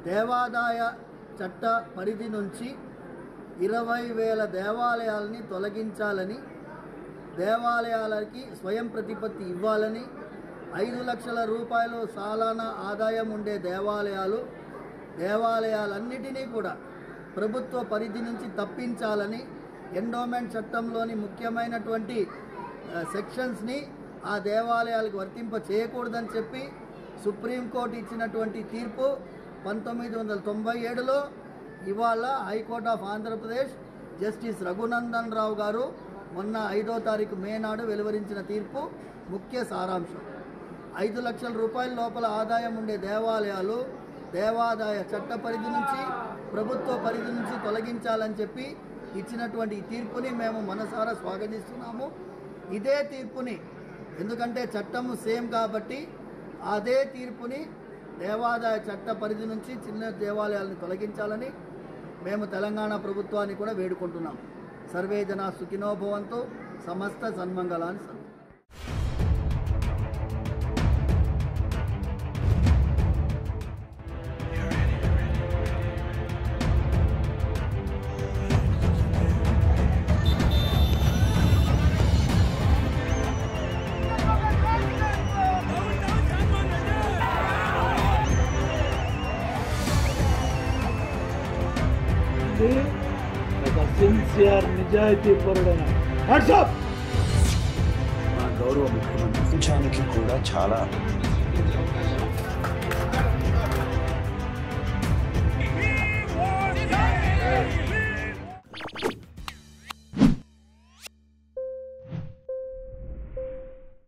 దేవాదాయ చట్ట పరిధి నుంచి ఇరవై వేల దేవాలయాలని తొలగించాలని దేవాలయాలకి స్వయం ప్రతిపత్తి ఇవ్వాలని ఐదు లక్షల రూపాయలు సాలానా ఆదాయం ఉండే దేవాలయాలు దేవాలయాలన్నిటినీ కూడా ప్రభుత్వ పరిధి నుంచి తప్పించాలని ఎండోమెంట్ చట్టంలోని ముఖ్యమైనటువంటి ఆ, సెక్షన్స్ని ఆ దేవాలయాలకు వర్తింప చేయకూడదని చెప్పి సుప్రీంకోర్టు ఇచ్చినటువంటి తీర్పు పంతొమ్మిది వందల తొంభై ఏడులో ఇవాళ high court of Andhra Pradesh justice Raghunandan Rao garu మొన్న ఐదో తారీఖు మే నాడు వెలువరించిన తీర్పు ముఖ్య సారాంశం ఐదు లక్షల రూపాయల లోపల ఆదాయం ఉండే దేవాలయాలు దేవాదాయ చట్ట పరిధి నుంచి ప్రభుత్వ పరిధి నుంచి తొలగించాలని చెప్పి ఇచ్చినటువంటి ఈ తీర్పుని మేము మనసారా స్వాగతిస్తున్నాము ఇదే తీర్పుని ఎందుకంటే చట్టము సేమ్ కాబట్టి అదే తీర్పుని దేవాదాయ చట్ట పరిధి నుంచి చిన్న దేవాలయాలను తొలగించాలని మేము తెలంగాణ ప్రభుత్వాన్ని కూడా వేడుకుంటున్నాం సర్వే జన సుఖినో భవంతు సమస్త సన్మంగళాన్ని సంతు ఇది ఒక సిన్సియర్ నిజాయితీ పరుడైన వాట్సాప్ మా గౌరవ ముఖ్యమంత్రి ప్రపంచానికి కూడా చాలా